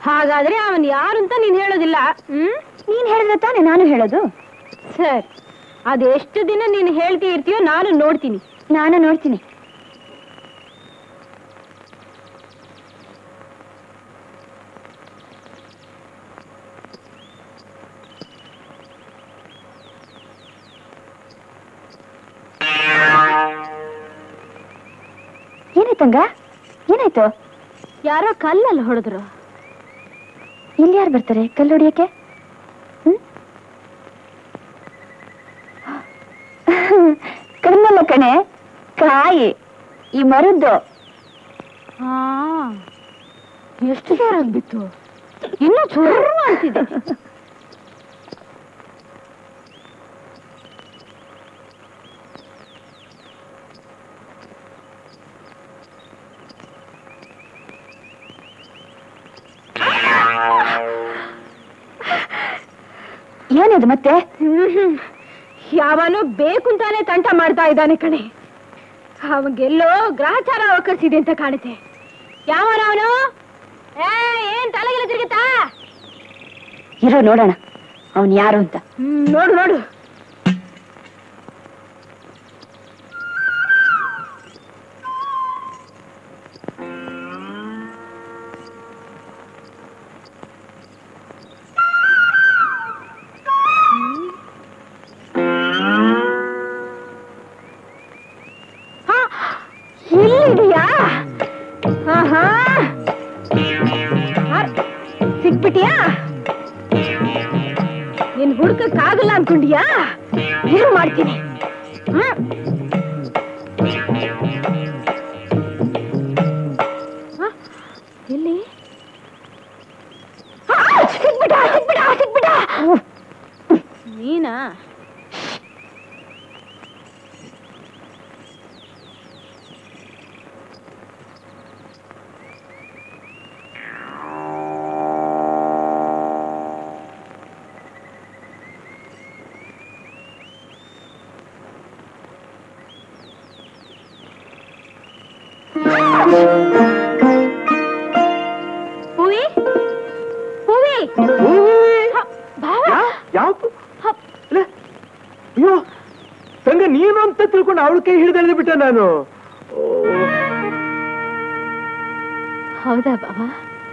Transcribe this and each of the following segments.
ಹಾಗಾದ್ರೆ ಅವನ್ ಯಾರು ಅಂತ ನೀನ್ ಹೇಳೋದಿಲ್ಲ ಹ್ಮ್ ನೀನ್ ಹೇಳಿದ್ರೆ ತಾನೇ ನಾನು ಹೇಳೋದು ಸರ್ ಅದೆಷ್ಟು ದಿನ ನೀನ್ ಹೇಳ್ತಿ ಇರ್ತೀಯೋ ನಾನು ನೋಡ್ತೀನಿ ನಾನು ನೋಡ್ತೀನಿ ಏನಾಯ್ತಂಗ ಏನಾಯ್ತು ಯಾರೋ ಕಲ್ಲಲ್ಲಿ ಹೊಡೆದ್ರು ಇಲ್ಲಿ ಯಾರು ಬರ್ತಾರೆ ಕಲ್ಲು ಹೊಡಿಯಕ್ಕೆ ಹ್ಮ್? ಕಣ್ಣಲ್ಲ ಕಣೆ ಕಾಯಿ ಈ ಮರದ್ದು ಹಾ ಎಷ್ಟು ಜೋರಾಗಿ ಬಿತ್ತು ಇನ್ನು ಚೂರು ಅಂತಿದೆ ಏನಿದು ಮತ್ತೆ ಹ್ಮ್. ಯಾವನೋ ಬೇಕು ಅಂತಾನೆ ತಂಟ ಮಾಡ್ತಾ ಇದ್ದಾನೆ ಕಣೆ ಅವನ್ಗೆಲ್ಲೋ ಗ್ರಹಚಾರ ಅವಕರಿಸಿದೆ ಅಂತ ಕಾಣುತ್ತೆ ಯಾವನ ಅವನು ಏ ಏನ್ ತಲೆಗೆಲ್ಲ ತಿರುಗುತ್ತಾ ಇರೋ ನೋಡೋಣ ಅವನ್ ಯಾರು ಅಂತ ಹ್ಮ್, ನೋಡು ನೋಡು ಹಾ, ಇಲ್ಲಿದೀಯಾ ಆಹಾ. ಆ, ಸಿಕ್ಬಿಟ್ಯಾ ನೀನ್ ಹುಡ್ಕಕ್ಕಾಗಲ್ಲ ಅನ್ಕೊಂಡಿಯಾ ಏನು ಮಾಡ್ತೀನಿ ಹ್ಮ್. ಹ? ಎಲ್ಲಿ ಆ, ಸಿಕ್ಬಿಟ್ಟ ಸಿಕ್ಬಿಟ್ಟ ಸಿಕ್ಬಿಟ್ಟ ನೀನಾ ಹೂವಿ ಹೂವಿ ಹ, ಭಾವ ಯಾವ ಹ, ಅಯ್ಯೋ ತಂಗ ನೀನು ಅಂತ ತಿಳ್ಕೊಂಡು ಅವಳ ಕೈ ಹಿಡಿದು ಬಿಟ್ಟೆ ನಾನು ಓ, ಹೌದಾ ಬಾಬಾ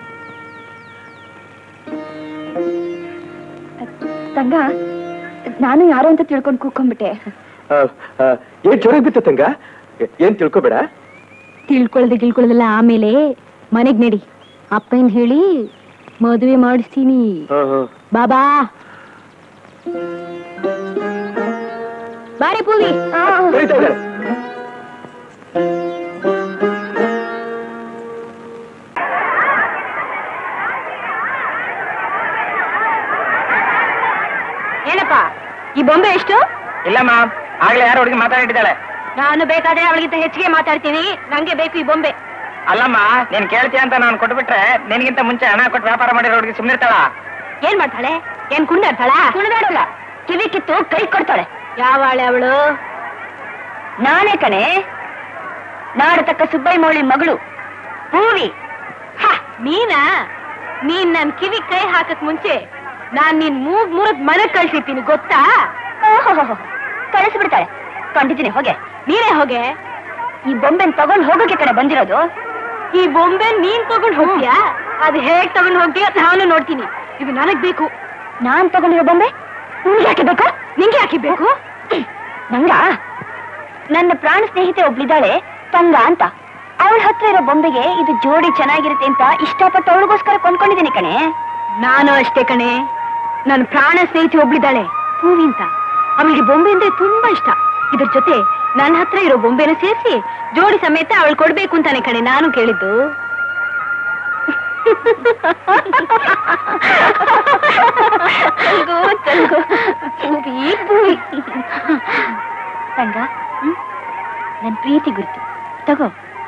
ತಂಗ ನಾನು ಯಾರು ಅಂತ ತಿಳ್ಕೊಂಡು ಕೂಕೊಂಡ್ಬಿಟ್ಟೆ ಆ, ಆ, ಏನ್ ಜೋರಾಗಿ ಬಿತ್ತ ತಂಗ ಏನ್ ತಿಳ್ಕೊಬೇಡ ತಿಳ್ಕೊಳ್ದೆ ಗಿಳ್ಕೊಳ್ದಲ್ಲ ಆಮೇಲೆ ಮನೆಗ್ ನಡಿ ಅಪ್ಪನ್ ಹೇಳಿ ಮದುವೆ ಮಾಡಿಸ್ತೀನಿ ಹಾ, ಹಾ. ಬಾಬಾ ಬಾರಿ ಪೂವಿ ಕರೀತಾ ಇದ್ದಾರೆ. ಏನಪ್ಪ ಈ ಬೊಂಬೆ ಎಷ್ಟು ಇಲ್ಲಮ್ಮ ಆಗ್ಲೇ ಯಾರು ಹುಡುಗಿ ಮಾತಾಡಿದ್ದಾಳೆ ನಾನು ಬೇಕಾದ್ರೆ ಅವಳಿಗಿಂತ ಹೆಚ್ಚಿಗೆ ಮಾತಾಡ್ತೀನಿ ನಂಗೆ ಬೇಕು ಈ ಬೊಂಬೆ ಅಲ್ಲಮ್ಮ ನೀನ್ ಕೇಳ್ತೀಯ ಅಂತ ನಾನು ಕೊಟ್ಬಿಟ್ರೆ ನಿನಗಿಂತ ಮುಂಚೆ ಹಣ ಕೊಟ್ಟು ವ್ಯಾಪಾರ ಮಾಡಿರೋ ಹುಡುಗಿ ಸುಮ್ಮನಿರ್ತಾಳ ಏನ್ ಮಾಡ್ತಾಳೆ ಏನ್ ಕುಣಿದಾಡ್ತಾಳ ಕುಣಿದಾಡಲ್ಲ ಕಿವಿ ಕಿತ್ತು ಕೈ ಕೊಡ್ತಾಳೆ ಯಾವಾಳೆ ಅವಳು ನಾನೇ ಕಣೆ ನಾಡತಕ್ಕ ಸುಬ್ಬಯ್ಯ ಮೌಳಿ ಮಗಳು ಹೂವಿ ನೀನಾ ನೀನ್ ನನ್ ಕಿವಿ ಕೈ ಹಾಕಕ್ ಮುಂಚೆ ನಾನ್ ನಿನ್ ಮೂಗ್ ಮೂರತ್ ಮನೆಗ್ ಕಳ್ಸಿರ್ತೀನಿ ಗೊತ್ತಾ ಕಳಿಸ್ಬಿಡ್ತಾಳೆ ಕಂಡಿದ್ದೀನಿ ಹೋಗೆ ನೀನೇ ಹೋಗೆ ಈ ಬೊಂಬೆನ್ ತಗೊಂಡ್ ಹೋಗೋಕೆ ಕಡೆ ಬಂದಿರೋದು ಈ ಬೊಂಬೆ ನೀನ್ ತಗೊಂಡ್ ಹೋಗ್ತೀಯಾ ಅದ್ ಹೇಗ್ ತಗೊಂಡ್ ಹೋಗ್ತೀಯ ನಾನು ನೋಡ್ತೀನಿ ಇದು ನನಗ್ ಬೇಕು ನಾನ್ ತಗೊಂಡಿರೋ ಬೊಂಬೆ ನಿಮ್ಗೆ ಯಾಕೆ ಬೇಕು ನಿಂಗೆ ಯಾಕೆ ಬೇಕು ನಂಗ ನನ್ನ ಪ್ರಾಣ ಸ್ನೇಹಿತೆ ಒಬ್ಳಿದ್ದಾಳೆ ತಂಗ ಅಂತ ಅವಳ ಹತ್ರ ಇರೋ ಬೊಂಬೆಗೆ ಇದು ಜೋಡಿ ಚೆನ್ನಾಗಿರುತ್ತೆ ಅಂತ ಇಷ್ಟಪಟ್ಟು ಅವಳಿಗೋಸ್ಕರ ಕೊಂಡ್ಕೊಂಡಿದ್ದೀನಿ ಕಣೆ ನಾನು ಅಷ್ಟೇ ಕಣೆ ನನ್ನ ಪ್ರಾಣ ಸ್ನೇಹಿತೆ ಒಬ್ಳಿದ್ದಾಳೆ ಹೂವಿ ಅಂತ ಅವಳಿಗೆ ಬೊಂಬೆ ಅಂದ್ರೆ ತುಂಬಾ ಇಷ್ಟ ಇದ್ರ ಜೊತೆ ನನ್ನ ಹತ್ರ ಇರೋ ಬೊಂಬೆನ ಸೇರಿಸಿ ಜೋಡಿ ಸಮೇತ ಅವಳು ಕೊಡ್ಬೇಕು ಅಂತಾನೆ ಕಣೆ ನಾನು ಕೇಳಿದ್ದು ತಲ್ಗು, ತಲ್ಗು. ಹೂವಿ, ಹೂವಿ. ತಂಗ ನನ್ ಪ್ರೀತಿ ಗುರ್ತು ತಗೋ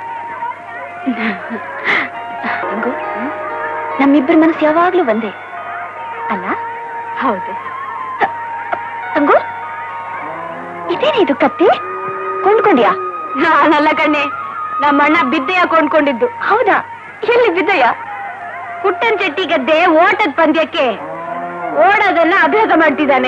ತಂಗು ನಮ್ಮಿಬ್ಬರ ಮನಸ್ಸು ಯಾವಾಗ್ಲೂ ಒಂದೇ ಅಲ್ಲ ಹೌದು ತಂಗು ಇದೇನೇ ಇದು ಕತ್ತಿ ಕೊಂಡ್ಕೊಂಡ್ಯಾ ನಾನಲ್ಲ ಕಣ್ಣೆ ನಮ್ಮ ಅಣ್ಣ ಬಿದ್ದೆಯ ಕೊಂಡ್ಕೊಂಡಿದ್ದು ಹೌದಾ ಎಲ್ಲಿ ಬಿದ್ದಯ್ಯ ಕುಟ್ಟನ್ ಚೆಟ್ಟಿ ಗದ್ದೆ ಓಟದ ಪಂದ್ಯಕ್ಕೆ ಓಡೋದನ್ನ ಅಭ್ಯಾಸ ಮಾಡ್ತಿದ್ದಾನೆ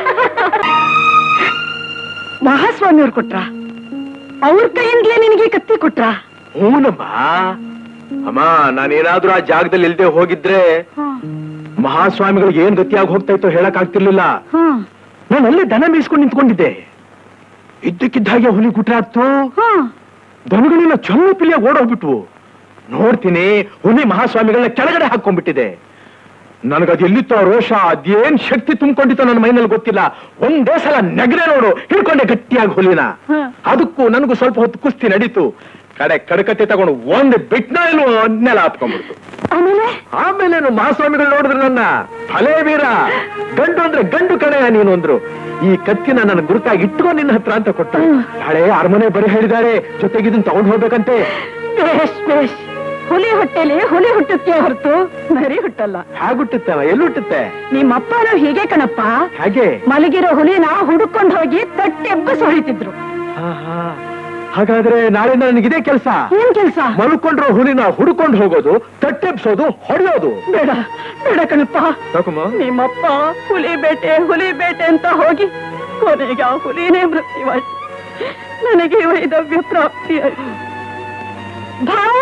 ಮಹಾಸ್ವಾಮಿ ಅವ್ರು ಕೊಟ್ರ ಅವ್ರ ಕೈಯಿಂದಲೇ ನಿನಗೆ ಕತ್ತಿ ಕೊಟ್ರ ಹೂನಮ್ಮ ಅಮ್ಮ ನಾನೇನಾದ್ರೂ ಆ ಜಾಗದಲ್ಲಿ ಇಲ್ದೆ ಹೋಗಿದ್ರೆ ಮಹಾಸ್ವಾಮಿಗಳಿಗೆ ಏನ್ ಗತಿಯಾಗಿ ಹೋಗ್ತಾ ಇತ್ತೋ ಹೇಳಕ್ ಆಗ್ತಿರ್ಲಿಲ್ಲ ನಾನು ಅಲ್ಲೇ ದನ ಮೇಯಿಸ್ಕೊಂಡು ನಿಂತ್ಕೊಂಡಿದ್ದೆ ಇದ್ದಕ್ಕಿದ್ದ ಹಾಗೆ ಹುಲಿ ಗುಟ್ರಾಗ್ತು ದನಗಳೆಲ್ಲ ಚೊನ್ನ ಪಿಲಿಯ ಓಡೋಗ್ಬಿಟ್ವು ನೋಡ್ತೀನಿ ಹುಲಿ ಮಹಾಸ್ವಾಮಿಗಳನ್ನ ಕೆಳಗಡೆ ಹಾಕೊಂಡ್ಬಿಟ್ಟಿದೆ ನನಗದು ಎಲ್ಲಿತ್ತೋ ಆ ರೋಷ ಅದೇನ್ ಶಕ್ತಿ ತುಂಬಿಕೊಂಡಿತ್ತೋ ನನ್ನ ಮೈನಲ್ಲಿ ಗೊತ್ತಿಲ್ಲ ಒಂದೇ ಸಲ ನೆಗಡೆ ನೋಡು ಹಿಡ್ಕೊಂಡೆ ಗಟ್ಟಿಯಾಗಿ ಹುಲಿನ ಅದಕ್ಕೂ ನನಗೂ ಸ್ವಲ್ಪ ಹೊತ್ತು ಕುಸ್ತಿ ನಡೀತು ಕಡೆ ಕಡಕತ್ತೆ ತಗೊಂಡು ಒಂದು ಬಿಟ್ನ ಇಲ್ವೋ ನೆಲ ಹತ್ಕೊಂಡ್ಬಿಡ್ತು ಆಮೇಲೆ ಆಮೇಲೇನು ಮಹಾಸ್ವಾಮಿಗಳು ನೋಡಿದ್ರು ನನ್ನ ಫಲೇ ವೀರ ಗಂಡು ಅಂದ್ರೆ ಗಂಡು ಕಣೆಯ ನೀನು ಅಂದ್ರು ಈ ಕತ್ತಿನ ನನ್ನ ಗುರುತಾಗಿ ಇಟ್ಕೊ ನಿನ್ನ ಹತ್ರ ಅಂತ ಕೊಟ್ಟ ಹಳೆ ಅರಮನೆ ಬರೀ ಹೇಳಿದ್ದಾರೆ ಜೊತೆಗೆ ಇದನ್ನ ತಗೊಂಡು ಹೋಗ್ಬೇಕಂತೆ ಬೇಷ್ ಬೇಷ್ ಹುಲಿ ಹೊಟ್ಟೆಲಿ ಹುಲಿ ಹುಟ್ಟುತ್ತೆ ಹೊರತು ನರಿ ಹುಟ್ಟಲ್ಲ ಹಾಗುಟ್ಟುತ್ತವ ಎಲ್ಲಿ ಹುಟ್ಟುತ್ತೆ ನಿಮ್ಮಪ್ಪನು ಹೀಗೆ ಕಣಪ್ಪ ಹಾಗೆ ಮಲಗಿರೋ ಹುಲಿನ ಹುಡುಕೊಂಡು ಹೋಗಿ ತಟ್ಟೆಬ್ಬಸ್ ಹೊಳಿತಿದ್ರು ಆಹಾ. ಹಾಗಾದ್ರೆ ನಾಳೆಯಿಂದ ನನಗಿದೇ ಕೆಲಸ ಏನ್ ಕೆಲ್ಸ ಮಲ್ಕೊಂಡ್ರೋ ಹುಲಿನ ಹುಡ್ಕೊಂಡು ಹೋಗೋದು ತಟ್ಟೆಬ್ಸೋದು ಹೊಡೆಯೋದು ಬೇಡ ಬೇಡ ಕಣಪ್ಪ ಯಾಕಮ್ಮ ನಿಮ್ಮಪ್ಪ ಹುಲಿ ಬೇಟೆ ಹುಲಿ ಬೇಟೆ ಅಂತ ಹೋಗಿ ಕೊನೆಗೆ ಆ ಹುಲಿನೇ ಮೃತ್ಯುವಾಯ್ತು ನನಗೆ ವೈದವ್ಯ ಪ್ರಾಪ್ತಿ ಆಯ್ತು ಭಾವ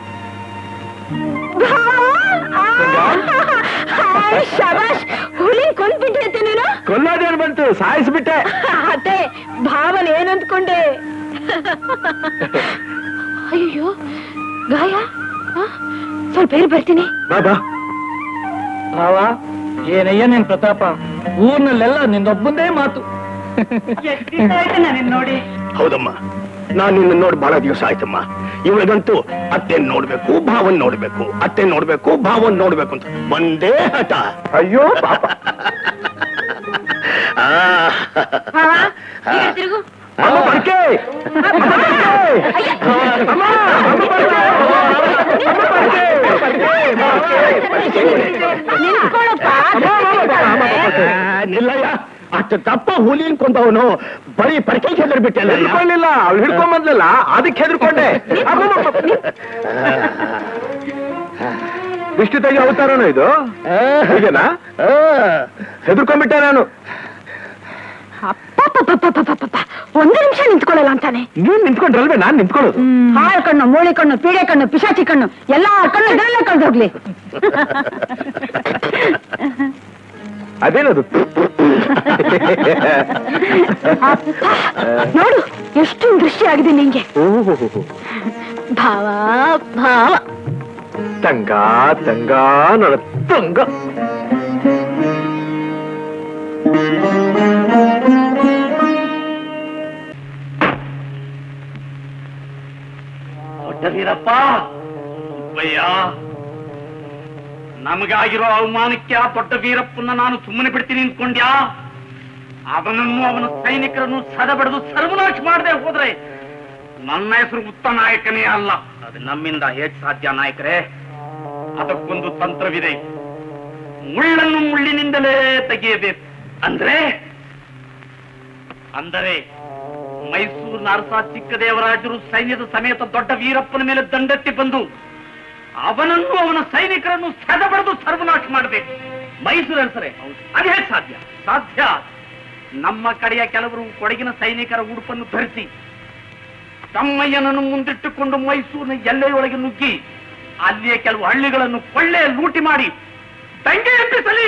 ಭಾವ ಆ! ಹಾಯ್, ಶಬಾಷ್ ಹುಲಿ ಕೊಂದ್ಬಿಟ್ಟೈತೆ ನೀನು ಕೊಲ್ಲೋದೇನ್ ಬಂತು ಸಾಯಿಸ್ಬಿಟ್ಟೆ ಅತ್ತೆ ಭಾವನ ಏನ್ ಅಂದ್ಕೊಂಡೆ ಅಯ್ಯೋ ಗಾಯ ಆ? ಸ್ವಲ್ಪ ಏರ್ ಬರ್ತೀನಿ ಬಾಬಾ ಭಾವ ಏನಯ್ಯ ನಿನ್ ಪ್ರತಾಪ ಊರ್ನಲ್ಲೆಲ್ಲ ನಿನ್ನೊಬ್ಬಂದೇ ಮಾತು ನೋಡಿ ಹೌದಮ್ಮ ನಾನ್ ನಿನ್ನ ನೋಡಿ ಬಹಳ ದಿವಸ ಆಯ್ತಮ್ಮ ಇವಳಿಗಂತೂ ಅತ್ತೆ ನೋಡ್ಬೇಕು ಭಾವನ್ ನೋಡ್ಬೇಕು ಅತ್ತೆ ನೋಡ್ಬೇಕು ಭಾವನ್ ನೋಡ್ಬೇಕು ಅಂತ ಒಂದೇ ಹಠ ಅಯ್ಯೋ ಪಾಪ ಆ. ಭಾವ ಈಗ ತಿರುಗು ಅಮ್ಮ ಬರ್ಕೆ ಅಮ್ಮ ಬರ್ಕೆ! ಅಮ್ಮ, ಅಮ್ಮ ಬರ್ಕೆ! ಅಮ್ಮ ಬರ್ಕೆ! ಬರ್ಕೆ! ನಿಂತ್ಕೊಳ್ಳಪ್ಪ ಅಮ್ಮ, ಅಮ್ಮ ಬರ್ಕೆ! ಅಮ್ಮ ಬರ್ಕೆ! ಆ, ನಿಲ್ಲಯ್ಯ ಅಷ್ಟು ದಪ್ಪ ಹುಲಿನ್ ಕೊಂದವನು ಬರೀ ಪರಕೆ ಬಿಟ್ಟಲ್ಲ ಹಿಡ್ಕೊಳ್ಳಿಲ್ಲ ಅವ್ಳು ಹಿಡ್ಕೊಂಡ್ ಬಂದ್ಲಲ್ಲ ಅದಕ್ಕೆ ಹೆದರ್ಕೊಂಡೆ ದೃಷ್ಟಿ ತೆಗಿ ಅವತಾರನೋ ಇದು ಹೀಗೇನಾ ಹೆದರ್ಕೊಂಡ್ಬಿಟ್ಟೆ ನಾನು ಅಪ್ಪಪ್ಪಪ್ಪಪ್ಪಪ್ಪಪ್ಪ. ಒಂದು ನಿಮಿಷ ನಿಂತ್ಕೊಳ್ಳಲ್ಲ ಅಂತಾನೆ ನೀನ್ ನಿಂತ್ಕೊಂಡ್ರಲ್ವೇ ನಾನ್ ನಿಂತ್ಕೊಳ್ಳೋದು ಹಾಳು ಕಣ್ಣು ಮೂಳೆ ಕಣ್ಣು ಪೀಡೆ ಕಣ್ಣು ಪಿಶಾಚಿ ಕಣ್ಣು ಎಲ್ಲಾ ಕಣ್ಣು ಇದರಲ್ಲೇ ಕಳ್ದು ಹೋಗ್ಲಿ ಅದೇನದು ಅಪ್ಪ, ನೋಡು ಎಷ್ಟು ದೃಶ್ಯ ಆಗಿದೆ ನಿಂಗೆ ಓಹೋ ಭಾವ ಭಾವ ತಂಗ ತಂಗ ನನ್ನ ತಂಗ ದೊಡ್ಡ ವೀರಪ್ಪ ಸುಬ್ಬಯ್ಯ ನಮಗಾಗಿರೋ ಅವಮಾನಕ್ಕೆ ಆ ದೊಡ್ಡ ವೀರಪ್ಪನ ನಾನು ಸುಮ್ಮನೆ ಬಿಡ್ತೀನಿ ಅನ್ಕೊಂಡ್ಯಾ ಅವನನ್ನು ಅವನ ಸೈನಿಕರನ್ನು ಸದಬಡಿದು ಸರ್ವನಾಶ ಮಾಡದೆ ಹೋದ್ರೆ ನನ್ನ ಹೆಸರು ಉತ್ತ ನಾಯಕನೇ ಅಲ್ಲ ಅದು ನಮ್ಮಿಂದ ಹೇಗ್ ಸಾಧ್ಯ ನಾಯಕರೇ ಅದಕ್ಕೊಂದು ತಂತ್ರವಿದೆ ಮುಳ್ಳನ್ನು ಮುಳ್ಳಿನಿಂದಲೇ ತೆಗೆಯಬೇಕು ಅಂದ್ರೆ ಅಂದರೆ ಮೈಸೂರಿನ ಅರಸ ಚಿಕ್ಕದೇವರಾಜರು ಸೈನ್ಯದ ಸಮೇತ ದೊಡ್ಡ ವೀರಪ್ಪನ ಮೇಲೆ ದಂಡೆತ್ತಿ ಬಂದು ಅವನನ್ನು ಅವನ ಸೈನಿಕರನ್ನು ಸದಬಡಿದು ಸರ್ವನಾಶ ಮಾಡಬೇಕು ಮೈಸೂರು ಅರಸರೇ ಅದು ಹೇಗೆ ಸಾಧ್ಯ ಸಾಧ್ಯ ನಮ್ಮ ಕಡೆಯ ಕೆಲವರು ಕೊಡಗಿನ ಸೈನಿಕರ ಉಡುಪನ್ನು ಧರಿಸಿ ತಮ್ಮಯ್ಯನನ್ನು ಮುಂದಿಟ್ಟುಕೊಂಡು ಮೈಸೂರಿನ ಎಲ್ಲೆಯೊಳಗೆ ನುಗ್ಗಿ ಅಲ್ಲಿಯ ಕೆಲವು ಹಳ್ಳಿಗಳನ್ನು ಕೊಳ್ಳೆ ಲೂಟಿ ಮಾಡಿ ದಂಗೆ ಎಬ್ಬಿಸಲಿ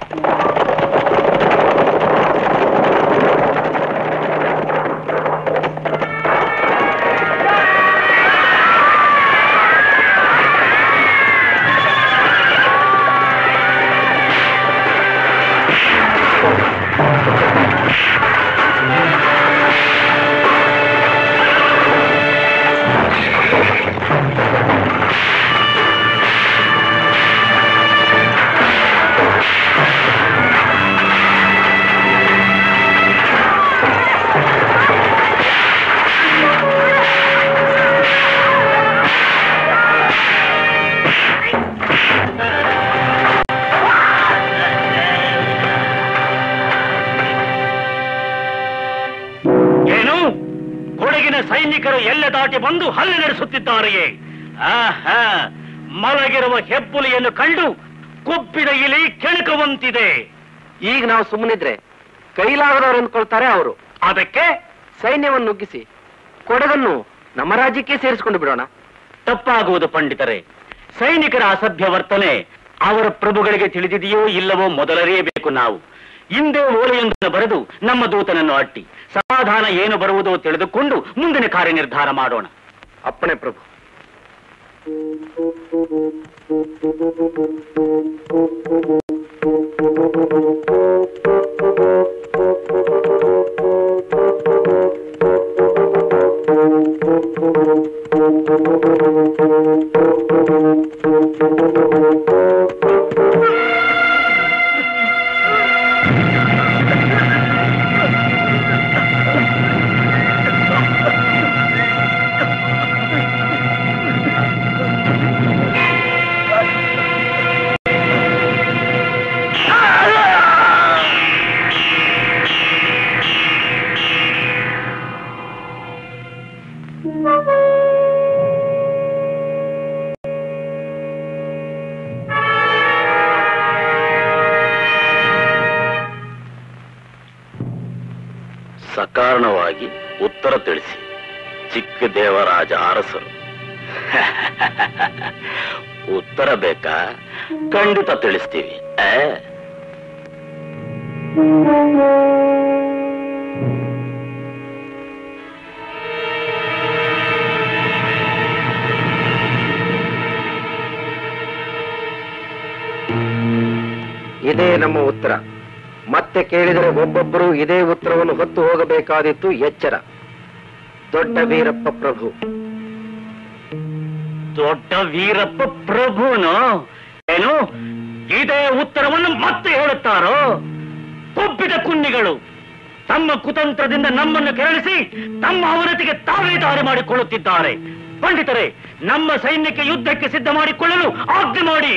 ಏನು ಕೊಡಗಿನ ಸೈನಿಕರು ಎಲ್ಲೆ ದಾಟಿ ಬಂದು ಹಲ್ಲೆ ನಡೆಸುತ್ತಿದ್ದಾರೆಯೇ ಆಹಾ ಮಲಗಿರುವ ಹೆಬ್ಬುಲಿಯನ್ನು ಕಂಡು ಕೊಬ್ಬಿದ ಇಲಿ ಕೆಣಕುವಂತಿದೆ ಈಗ ನಾವು ಸುಮ್ಮನಿದ್ರೆ ಕೈಲಾಗದವ್ರು ಅಂದ್ಕೊಳ್ತಾರೆ ಅವರು ಅದಕ್ಕೆ ಸೈನ್ಯವನ್ನು ನುಗ್ಗಿಸಿ ಕೊಡಗನ್ನು ನಮ್ಮ ರಾಜ್ಯಕ್ಕೆ ಸೇರಿಸಿಕೊಂಡು ಬಿಡೋಣ ತಪ್ಪಾಗುವುದು ಪಂಡಿತರೆ ಸೈನಿಕರ ಅಸಭ್ಯ ವರ್ತನೆ ಅವರ ಪ್ರಭುಗಳಿಗೆ ತಿಳಿದಿದೆಯೋ ಇಲ್ಲವೋ ಮೊದಲರಿಯಬೇಕು ನಾವು ಹಿಂದೆ ಓಲೆಯೊಂದನ್ನು ಬರೆದು ನಮ್ಮ ದೂತನನ್ನು ಅಟ್ಟಿ ಸಮಾಧಾನ ಏನು ಬರುವುದೋ ತಿಳಿದುಕೊಂಡು ಮುಂದಿನ ಕಾರ್ಯನಿರ್ಧಾರ ಮಾಡೋಣ ಅಪ್ಪಣೆ ಪ್ರಭು ಸಕಾರಣವಾಗಿ ಉತ್ತರ ತಿಳಿಸಿ ಚಿಕ್ಕ ದೇವರಾಜ ಅರಸರು ಉತ್ತರ ಬೇಕಾ ಖಂಡಿತ ತಿಳಿಸ್ತೀವಿ ಆ? ಇದೇ ನಮ್ಮ ಉತ್ತರ ಮತ್ತೆ ಕೇಳಿದರೆ ಒಬ್ಬೊಬ್ಬರು ಇದೇ ಉತ್ತರವನ್ನು ಹೊತ್ತು ಹೋಗಬೇಕಾದಿತ್ತು ಎಚ್ಚರ ದೊಡ್ಡ ವೀರಪ್ಪ ಪ್ರಭು ದೊಡ್ಡ ವೀರಪ್ಪ ಪ್ರಭುನು ಏನು ಇದೇ ಉತ್ತರವನ್ನು ಮತ್ತೆ ಹೇಳುತ್ತಾರೋ ಕೊಬ್ಬಿದ ಕುನ್ನಿಗಳು ತಮ್ಮ ಕುತಂತ್ರದಿಂದ ನಮ್ಮನ್ನು ಕೆರಳಿಸಿ ತಮ್ಮ ಅವನತಿಗೆ ತಾವೇ ದಾರಿ ಮಾಡಿಕೊಳ್ಳುತ್ತಿದ್ದಾರೆ ಪಂಡಿತರೆ ನಮ್ಮ ಸೈನ್ಯಕ್ಕೆ ಯುದ್ಧಕ್ಕೆ ಸಿದ್ಧ ಮಾಡಿಕೊಳ್ಳಲು ಆಜ್ಞೆ ಮಾಡಿ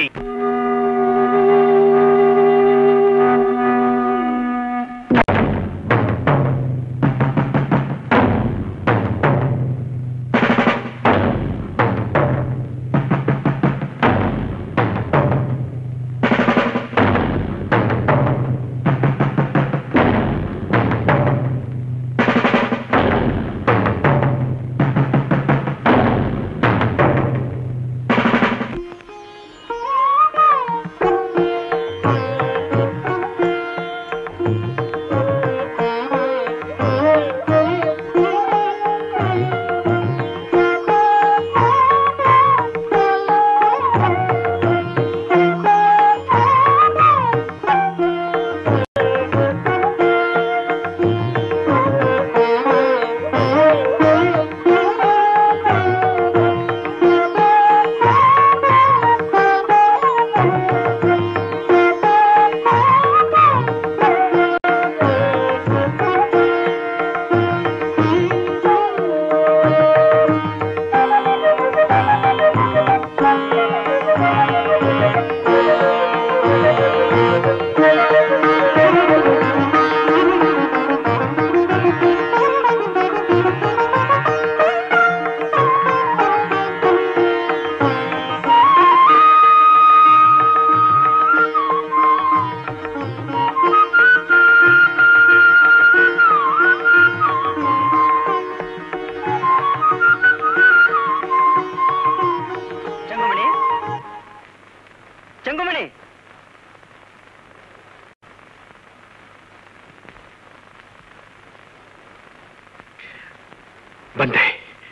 ಚಂಗುಮಣಿ ಚಂಗುಮಣಿ ಬಂದೆ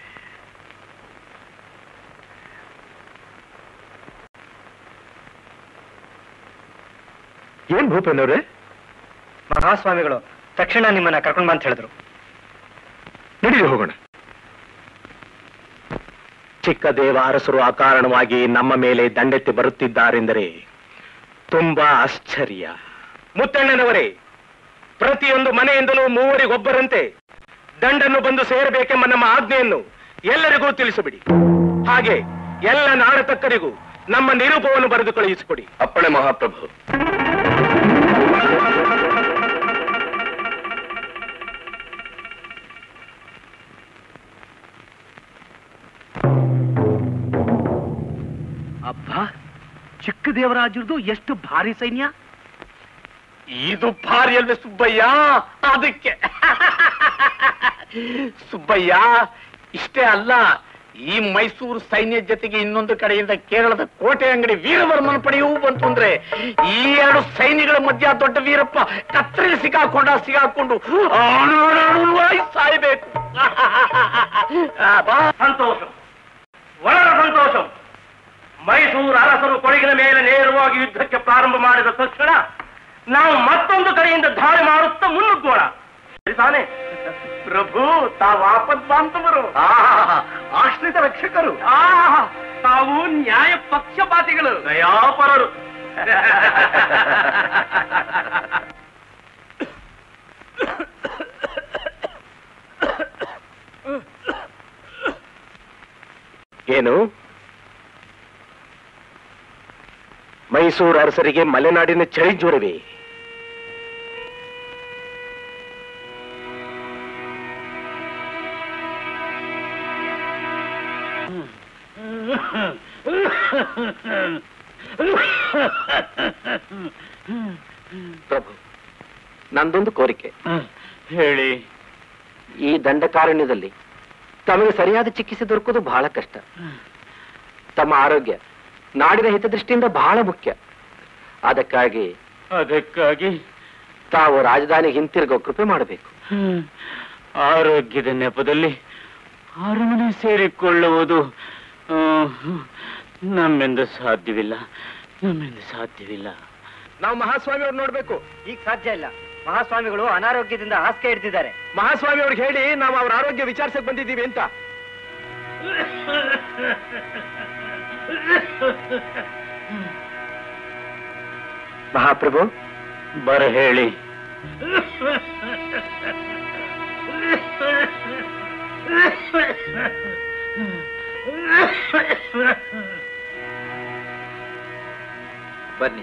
ಏನ್ ಭೂಪೇನವ್ರೆ ಮಹಾಸ್ವಾಮಿಗಳು ತಕ್ಷಣ ನಿಮ್ಮನ್ನ ಕರ್ಕೊಂಡು ಬಂತ ಹೇಳಿದ್ರು ನಡೀರಿ ಹೋಗೋಣ ಚಿಕ್ಕ ದೇವ ಅರಸರು ಅಕಾರಣವಾಗಿ ನಮ್ಮ ಮೇಲೆ ದಂಡೆತ್ತಿ ಬರುತ್ತಿದ್ದಾರೆಂದರೆ ತುಂಬಾ ಆಶ್ಚರ್ಯ ಮುತ್ತಣ್ಣನವರೇ ಪ್ರತಿಯೊಂದು ಮನೆಯಿಂದಲೂ ಮೂವರಿಗೊಬ್ಬರಂತೆ ದಂಡನ್ನು ಬಂದು ಸೇರಬೇಕೆಂಬ ನಮ್ಮ ಆಜ್ಞೆಯನ್ನು ಎಲ್ಲರಿಗೂ ತಿಳಿಸಿಬಿಡಿ ಹಾಗೆ ಎಲ್ಲ ನಾಡತಕ್ಕರಿಗೂ ನಮ್ಮ ನಿರೂಪವನ್ನು ಬರೆದು ಕಳುಹಿಸಿಕೊಡಿ ಅಪ್ಪಣೆ ಮಹಾಪ್ರಭು ಚಿಕ್ಕದೇವರಾಜರದು ಎಷ್ಟು ಭಾರಿ ಸೈನ್ಯ ಇದು ಭಾರಿ ಅಲ್ವೇ ಸುಬ್ಬಯ್ಯ ಅದಕ್ಕೆ ಸುಬ್ಬಯ್ಯ ಇಷ್ಟೇ ಅಲ್ಲ ಈ ಮೈಸೂರು ಸೈನ್ಯ ಜೊತೆಗೆ ಇನ್ನೊಂದು ಕಡೆಯಿಂದ ಕೇರಳದ ಕೋಟೆ ಅಂಗಡಿ ವೀರವರ್ಮನ ಪಡೆಯೂ ಬಂತು ಅಂದ್ರೆ ಈ ಎರಡು ಸೈನ್ಯಗಳ ಮಧ್ಯ ದೊಡ್ಡ ವೀರಪ್ಪ ಕತ್ತರಿಗೆ ಸಿಕ್ಕಾಕೊಂಡ ಸಿಗಾಕೊಂಡು ಅಣುವಣುವಾಗಿ ಸಾಯ್ಬೇಕು ಸಂತೋಷ ಒಳ್ಳೆ ಸಂತೋಷ ಮೈಸೂರು ಅರಸರು ಕೊಡಗಿನ ಮೇಲೆ ನೇರವಾಗಿ ಯುದ್ಧಕ್ಕೆ ಪ್ರಾರಂಭ ಮಾಡಿದ ತಕ್ಷಣ ನಾವು ಮತ್ತೊಂದು ಕಡೆಯಿಂದ ದಾಳಿ ಮಾಡುತ್ತಾ ಮುನ್ನುಗ್ಗೋಣ ಸರಿ ತಾನೆ ಪ್ರಭು ತಾವು ಆಪದ್ ಬಾಂಧವರು ಆಶ್ರಿತ ರಕ್ಷಕರು ತಾವು ನ್ಯಾಯ ಪಕ್ಷಪಾತಿಗಳು ದಯಾಪರರು ಏನು ಮೈಸೂರು ಅರಸರಿಗೆ ಮಲೆನಾಡಿನ ಚಳಿ ಜ್ವರವೇ ಪ್ರಭು ನಂದೊಂದು ಕೋರಿಕೆ ಹೇಳಿ ಈ ದಂಡಕಾರಣ್ಯದಲ್ಲಿ ತಮಗೆ ಸರಿಯಾದ ಚಿಕಿತ್ಸೆ ದೊರಕೋದು ಬಹಳ ಕಷ್ಟ ತಮ್ಮ ಆರೋಗ್ಯ ನಾಡಿನ ಹಿತದೃಷ್ಟಿಯಿಂದ ಬಹಳ ಮುಖ್ಯ ಅದಕ್ಕಾಗಿ ಅದಕ್ಕಾಗಿ ತಾವು ರಾಜಧಾನಿ ಹಿಂತಿರುಗೋ ಕೃಪೆ ಮಾಡಬೇಕು ಆರೋಗ್ಯದ ನೆಪದಲ್ಲಿ ಅರಮನೆ ಸೇರಿಕೊಳ್ಳುವುದು ಆ, ನಮ್ಮಿಂದ ಸಾಧ್ಯವಿಲ್ಲ ನಮ್ಮಿಂದ ಸಾಧ್ಯವಿಲ್ಲ ನಾವು ಮಹಾಸ್ವಾಮಿ ಅವ್ರು ನೋಡ್ಬೇಕು ಈಗ ಸಾಧ್ಯ ಇಲ್ಲ ಮಹಾಸ್ವಾಮಿಗಳು ಅನಾರೋಗ್ಯದಿಂದ ಹಾಸಿಗೆ ಹಿಡ್ದಿದ್ದಾರೆ ಮಹಾಸ್ವಾಮಿ ಅವ್ರಿಗೆ ಹೇಳಿ ನಾವು ಅವ್ರ ಆರೋಗ್ಯ ವಿಚಾರಿಸಕ್ ಬಂದಿದ್ದೀವಿ ಅಂತ ಮಹಾಪ್ರಭು ಬರ ಹೇಳಿ ಬನ್ನಿ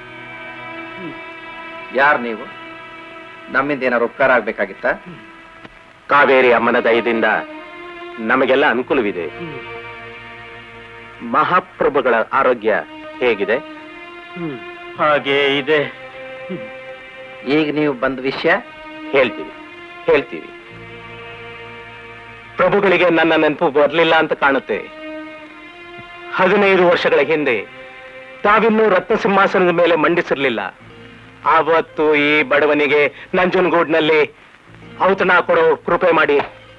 ಯಾರು ನೀವು ನಮ್ಮಿಂದ ಏನಾರು ಉಪಕಾರ ಆಗ್ಬೇಕಾಗಿತ್ತಾ ಕಾವೇರಿ ಅಮ್ಮನ ದಯದಿಂದ ನಮಗೆಲ್ಲ ಅನುಕೂಲವಿದೆ ಮಹಾಪ್ರಭುಗಳ ಆರೋಗ್ಯ ಹೇಗಿದೆ ಹಾಗೆ ಇದೆ ಈಗ ನೀವು ಬಂದ ವಿಷಯ ಹೇಳ್ತೀವಿ ಹೇಳ್ತೀವಿ ಪ್ರಭುಗಳಿಗೆ ನನ್ನ ನೆನಪು ಬರಲಿಲ್ಲ ಅಂತ ಕಾಣುತ್ತೆ ಹದಿನೈದು ವರ್ಷಗಳ ಹಿಂದೆ ತಾವಿನ್ನೂ ರತ್ನ ಸಿಂಹಾಸನದ ಮೇಲೆ ಮಂಡಿಸಿರ್ಲಿಲ್ಲ ಆವತ್ತು ಈ ಬಡವನಿಗೆ ನಂಜನಗೂಡ್ನಲ್ಲಿ ಔತಣ ಕೊಡೋ ಕೃಪೆ ಮಾಡಿ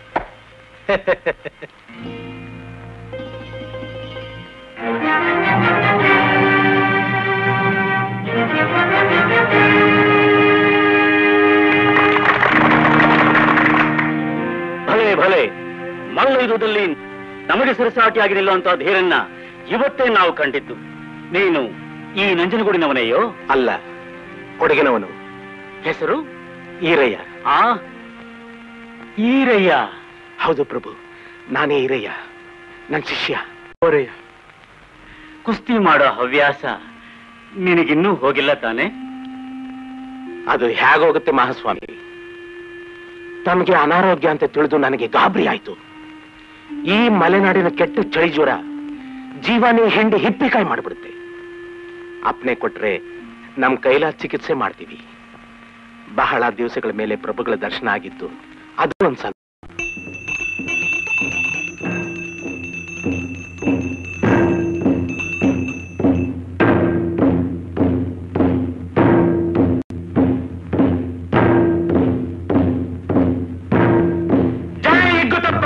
ಭಲೆ ಭಲೆ ಮಂಗಳೂರುದಲ್ಲಿ ನಮಗೆ ಸರಸಾಟಿ ನಿಲ್ಲುವಂತ ಧೀರನ್ನ ಇವತ್ತೇ ನಾವು ಕಂಡಿದ್ದು ನೀನು ಈ ನಂಜನಗೂಡಿನವನೆಯೋ ಅಲ್ಲ ಕೊಡಗಿನವನು ಹೆಸರು ಈರಯ್ಯ ಆ ಈರಯ್ಯ ಹೌದು ಪ್ರಭು ನಾನೇ ಈರಯ್ಯ ನನ್ನ ಶಿಷ್ಯ ಓರಯ್ಯ ಕುಸ್ತಿ ಮಾಡೋ ಹವ್ಯಾಸ ನಿನಗಿನ್ನೂ ಹೋಗಿಲ್ಲ ತಾನೆ ಅದು ಹೇಗೋಗುತ್ತೆ ಮಹಾಸ್ವಾಮಿ ತಮಗೆ ಅನಾರೋಗ್ಯ ಅಂತ ತಿಳಿದು ನನಗೆ ಗಾಬರಿ ಆಯ್ತು ಈ ಮಲೆನಾಡಿನ ಕೆಟ್ಟ ಚಳಿ ಜ್ವರ ಜೀವನೇ ಹಿಂಡಿ ಹಿಪ್ಪಿಕಾಯಿ ಮಾಡಿಬಿಡುತ್ತೆ ಅಪ್ನೆ ಕೊಟ್ರೆ ನಮ್ ಕೈಲ ಚಿಕಿತ್ಸೆ ಮಾಡ್ತೀವಿ ಬಹಳ ದಿವಸಗಳ ಮೇಲೆ ಪ್ರಭುಗಳ ದರ್ಶನ ಆಗಿತ್ತು ಅದು ಒಂದ್ ಸಲ ಜೈ ಗುತ್ತಪ್ಪ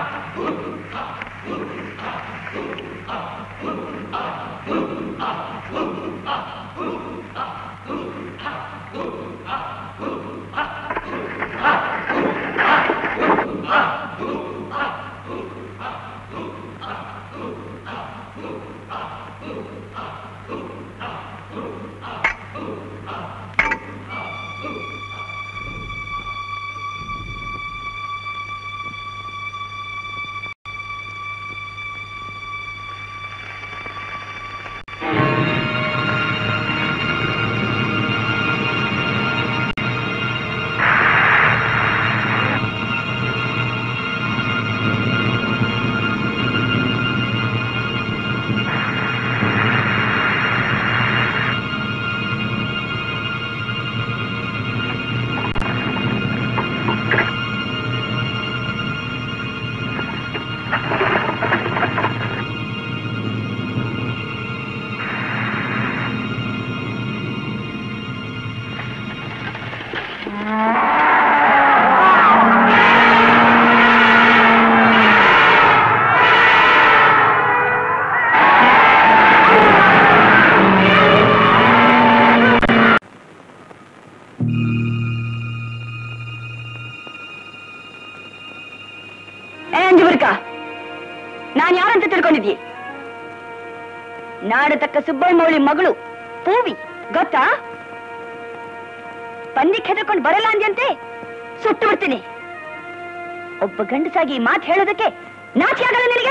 ಏ ಅಂಜುಬರ್ಕ ನಾನ್ ಯಾರಂತ ತಿಳ್ಕೊಂಡಿದ್ಯಿ ನಾಡತಕ್ಕ ಸುಬ್ಬಮ್ಮವಳಿ ಮಗಳು ಪೂವಿ ಗೊತ್ತಾ ಪಂದಿಕ್ ಹೆದರ್ಕೊಂಡು ಬರಲ್ಲ ಅಂದ್ಯಂತೆ ಸುಟ್ಟು ಬಿಡ್ತೀನಿ ಒಬ್ಬ ಗಂಡಸಾಗಿ ಈ ಮಾತು ಹೇಳೋದಕ್ಕೆ ನಾಚಿ ಆಗಲ್ಲ ನಿನಗೆ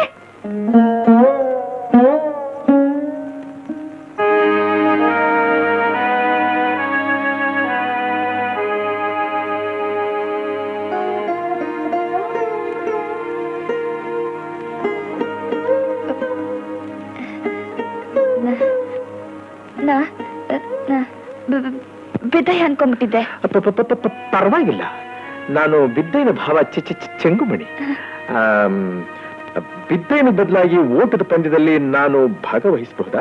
ಬಿದ್ದಯ್ಯ ಅನ್ಕೊಂಡ್ಬಿಟ್ಟಿದ್ದೆ ಅಪ್ಪಪ್ಪಪ್ಪಪ್ಪ, ಪರವಾಗಿಲ್ಲ ನಾನು ಬಿದ್ದೈನ ಭಾವ ಚೆ ಚೆ- ಚೆ- ಚೆಂಗುಮಣಿ ಆಮ್, ಬಿದ್ದೈನ ಬದಲಾಗಿ ಓಟದ ಪಂದ್ಯದಲ್ಲಿ ನಾನು ಭಾಗವಹಿಸಬಹುದಾ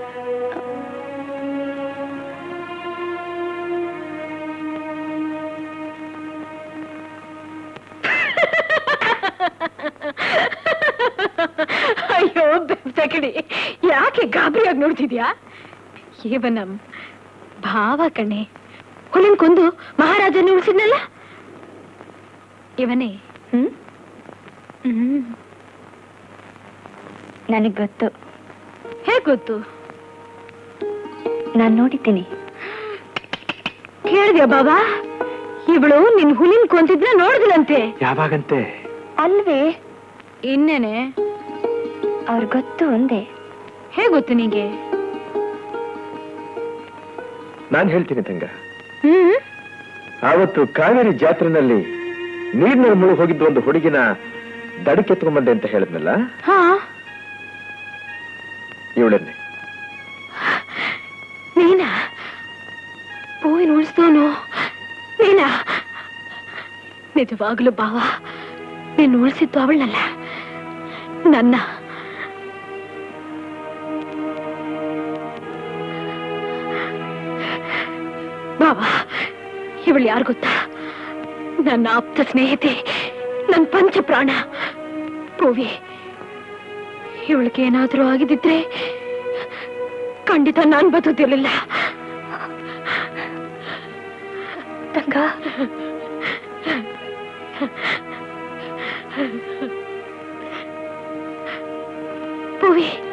ಅಯ್ಯೋ ಬೆಪ್ತಕಡಿ ಯಾಕೆ ಗಾಬರಿಯಾಗಿ ನೋಡ್ತಿದ್ಯಾ ಇವನಂ ಭಾವ ಕಣೆ ಹುಲಿನ್ ಕೊಂದು ಮಹಾರಾಜನ ಉಳಿಸಿದ್ನಲ್ಲ ಇವನೇ ಹ್ಮ್ ಹ್ಮ್ ನನಗ್ ಗೊತ್ತು ಹೇಗ್ ಗೊತ್ತು ನಾನ್ ನೋಡಿದ್ದೀನಿ ಕೇಳಿದ್ಯಾ ಬಾಬಾ ಇವಳು ನಿನ್ ಹುಲಿನ್ ಕೊಂತಿದ್ನ ನೋಡಿದ್ಲಂತೆ ಯಾವಾಗಂತೆ ಅಲ್ವೇ ಇನ್ನೇನೆ ಅವ್ರ ಗೊತ್ತು ಒಂದೇ ಹೇಗ್ ಗೊತ್ತು ನಿಂಗೆ ನಾನು ಹೇಳ್ತೀನಿ ತಂಗ ಹ್ಮ್ ಆವತ್ತು ಕಾವೇರಿ ಜಾತ್ರೆನಲ್ಲಿ ನೀರಿನಲ್ಲಿ ಮುಳುಗಿ ಹೋಗಿದ್ದು ಒಂದು ಹುಡುಗಿನ ದಡಕ್ಕೆತ್ಕೊಂಬಂದೆ ಅಂತ ಹೇಳಿದ್ನಲ್ಲ ಹಾ ಇವಳನ್ನೇ ನೀನಾ ಹೂವಿನ ಉಳಿಸ್ತವನು ನೀನಾ ನಿಜವಾಗ್ಲೂ ಬಾವ ನೀನು ಉಳಿಸಿದ್ದು ಅವಳನ್ನಲ್ಲ ನನ್ನ ಬಾವ ಇವಳು ಯಾರು ಗೊತ್ತಾ ನನ್ನ ಆಪ್ತ ಸ್ನೇಹಿತೆ ನನ್ನ ಪಂಚ ಪ್ರಾಣ ಪೂವಿ ಇವಳಿಗೆ ಏನಾದ್ರೂ ಆಗಿದ್ದಿದ್ರೆ ಖಂಡಿತ ನಾನ್ ಬದುಕಿರ್ಲಿಲ್ಲ ತಂಗ ಪೂವಿ